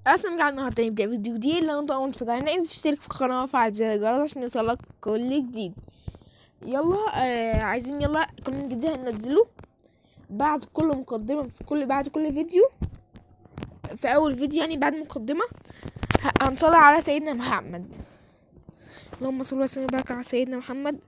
اصلا رجعنا النهارده نبدا فيديو جديد لو انت اول متفرج علينا انزل اشترك في القناه وفعل زر الجرس عشان يوصلك كل جديد يلا آه عايزين يلا قانون جديد هننزله بعد كل مقدمه في كل بعد كل فيديو في اول فيديو يعني بعد مقدمه ه- هنصلي على سيدنا محمد اللهم صل وسلم وبارك على سيدنا محمد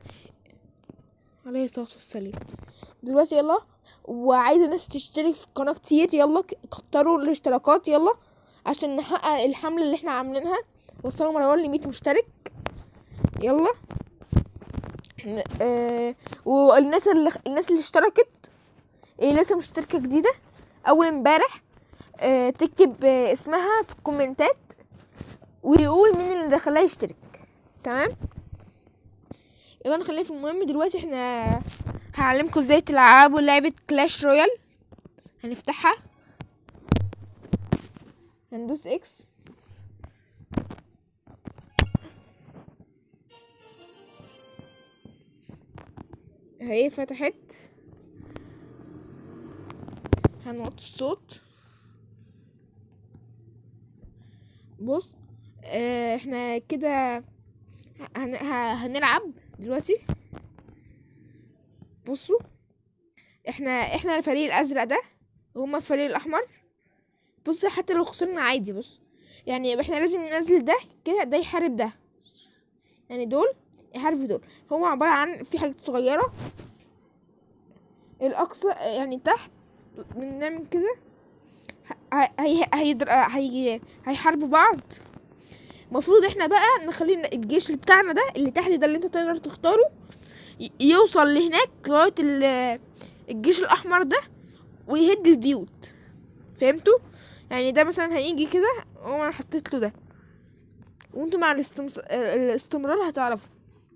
عليه الصلاه والسلام دلوقتي يلا وعايزه الناس تشترك في القناه كتير يلا ك- كتروا الاشتراكات يلا عشان نحقق الحمله اللي احنا عاملينها وصلوا مروان ل 100 مشترك يلا ن- آه والناس اللي الناس اللي اشتركت اللي لسه مشتركه جديده اول امبارح آه تكتب آه اسمها في الكومنتات ويقول مين اللي دخلها يشترك تمام يلا نخلينا في المهم دلوقتي احنا هعلمكم ازاي تلعبوا لعبة كلاش رويال هنفتحها هندوس اكس اهي فتحت هنوطي الصوت بص اه احنا كده هن... ه- هنلعب دلوقتي بصوا احنا احنا الفريق الازرق ده وهما الفريق الاحمر بص حتى لو خسرنا عادي بص يعني احنا لازم ننزل ده كده ده يحارب ده يعني دول يحاربوا دول هو عبارة عن في حاجات صغيرة الأقصى يعني تحت بنعمل كده ه- هي هيدر هي هيحاربوا بعض المفروض احنا بقى نخلي الجيش اللي بتاعنا ده اللي تحت ده اللي انت تقدر تختاره ي- يوصل لهناك لغاية ال- الجيش الأحمر ده ويهد البيوت فهمتوا؟ يعني ده مثلا هيجي كده وانا حطيت له ده وانتوا مع الاستمس... الاستمرار هتعرفوا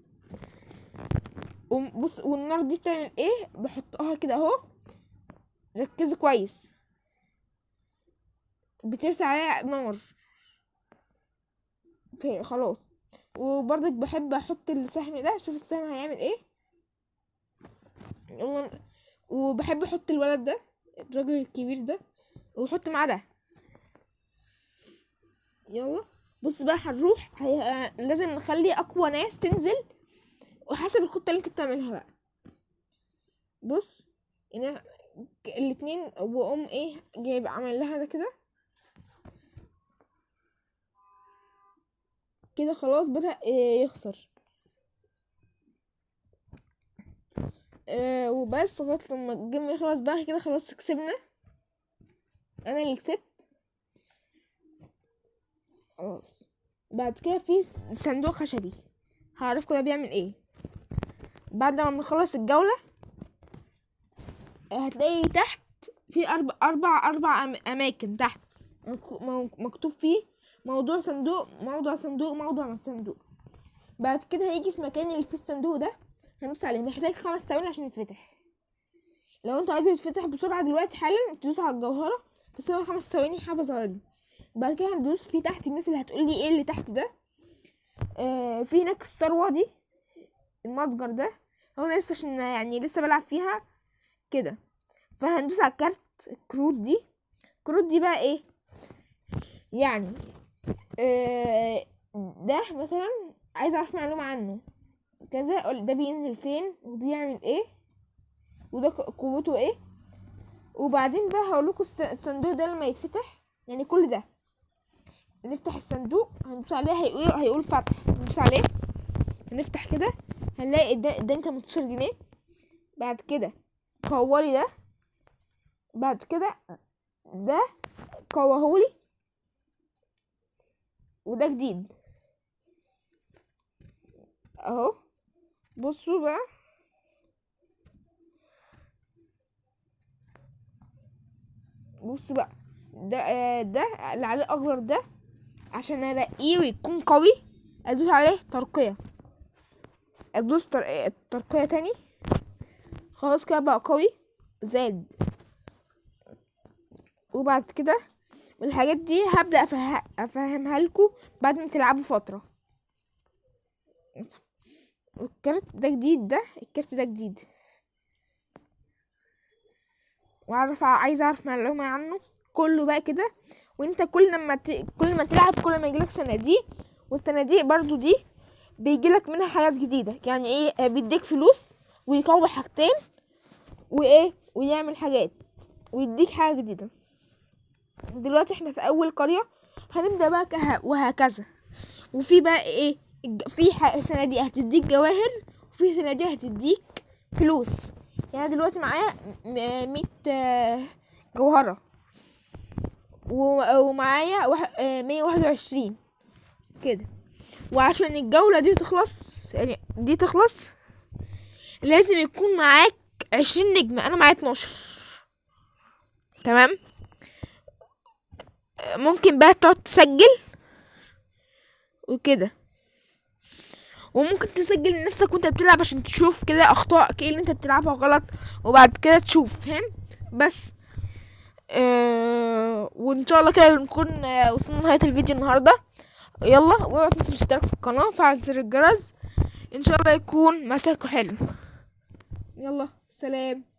وبص والنار دي بتعمل ايه بحطها كده اهو ركزوا كويس بترسى عليها نار في خلاص وبرضك بحب احط السهم ده شوف السهم هيعمل ايه يلا- وبحب احط الولد ده الراجل الكبير ده وبحط معاه ده يلا بص بقى هنروح هي... لازم نخلي اقوى ناس تنزل وحسب الخطه اللي انت بتعملها بقى بص هنا الاتنين وام ايه جايب عمل لها ده كده كده خلاص بدأ إيه يخسر آه وبس لغاية لما الجيم يخلص بقى كده خلاص كسبنا انا اللي كسبت خلاص بعد كده في صندوق خشبي هعرفكم ده بيعمل ايه بعد لما بنخلص الجولة هتلاقي تحت في أربع أربع أربع أم- أماكن تحت مك- مو- مكتوب فيه موضوع صندوق موضوع صندوق موضوع من الصندوق بعد كده هيجي في مكان اللي في الصندوق ده هندوس عليه محتاج خمس ثواني عشان يتفتح لو انت عايزه يتفتح بسرعة دلوقتي حالا تدوس على الجوهرة بس هو خمس ثواني حابة صغيرة بعد كده هندوس في تحت الناس اللي هتقول لي ايه اللي تحت ده آه في هناك الثروة دي المتجر ده هو انا لسه عشان يعني لسه بلعب فيها كده فهندوس على الكارت الكروت دي الكروت دي بقى ايه يعني آه ده مثلا عايز اعرف معلومة عنه كذا أقول ده بينزل فين وبيعمل ايه وده ق- قوته ايه وبعدين بقى هقول لكم الصندوق ده لما يتفتح يعني كل ده نفتح الصندوق هندوس عليه هيقول هيقول فتح ندوس عليه هنفتح كده هنلاقي ده قدامي 18 جنيه بعد كده كوري ده بعد كده ده كوهولي وده جديد اهو بصوا بقى بص بقى ده آه، ده اللي عليه الاخضر ده عشان ارقيه ويكون قوي ادوس عليه ترقية ادوس تر... آه، ترقية تاني خلاص كده بقى قوي زاد وبعد كده الحاجات دي هبدأ أفه... افهمها لكم بعد ما تلعبوا فترة الكارت ده جديد ده الكارت ده جديد واعرف عايزه اعرف معلومه عنه كله بقى كده وانت كل ما ت... كل ما تلعب كل ما يجيلك صناديق والصناديق برضو دي بيجيلك منها حاجات جديدة يعني ايه آه، بيديك فلوس ويقوي حاجتين وايه ويعمل حاجات ويديك حاجة جديدة دلوقتي احنا في اول قرية هنبدأ بقى كه... وهكذا وفي بقى ايه الج- في ح- صناديق هتديك جواهر وفي صناديق هتديك فلوس يعني أنا دلوقتي معايا م- مية آه، جوهرة و- ومعايا واحد- آه، مية واحد وعشرين كده وعشان الجولة دي تخلص يعني دي تخلص لازم يكون معاك عشرين نجمة أنا معايا اتناشر تمام آه، ممكن بقى تقعد تسجل وكده وممكن تسجل لنفسك وانت بتلعب عشان تشوف كده اخطائك ايه اللي انت بتلعبها غلط وبعد كده تشوف فهمت بس آه وان شاء الله كده نكون آه وصلنا لنهايه الفيديو النهارده يلا واوعوا تنسوا الاشتراك في القناه وفعل زر الجرس ان شاء الله يكون مساكوا حلو يلا سلام